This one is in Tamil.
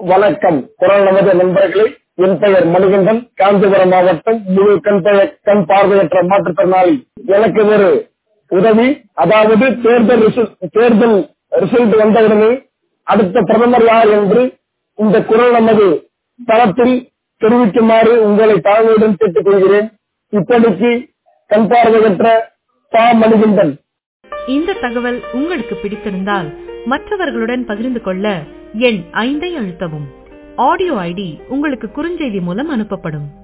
வணக்கம் குரல் நமது நண்பர்களே என் பெயர் மணிகண்டன் காஞ்சிபுரம் மாவட்டம் முழு கண் பெயர் கண் பார்வையற்ற மாற்றுத்திறனாளி எனக்கு ஒரு உதவி அதாவது தேர்தல் ரிசல்ட் தேர்தல் ரிசல்ட் வந்தவுடனே அடுத்த பிரதமர் யார் என்று இந்த குரல் நமது தளத்தில் தெரிவிக்குமாறு உங்களை தாழ்மையுடன் கேட்டுக் கொள்கிறேன் இப்படிக்கு கண் பார்வையற்ற பா மணிகண்டன் இந்த தகவல் உங்களுக்கு பிடித்திருந்தால் மற்றவர்களுடன் பகிர்ந்து கொள்ள எண் ஐந்தை அழுத்தவும் ஆடியோ ஐடி உங்களுக்கு குறுஞ்செய்தி மூலம் அனுப்பப்படும்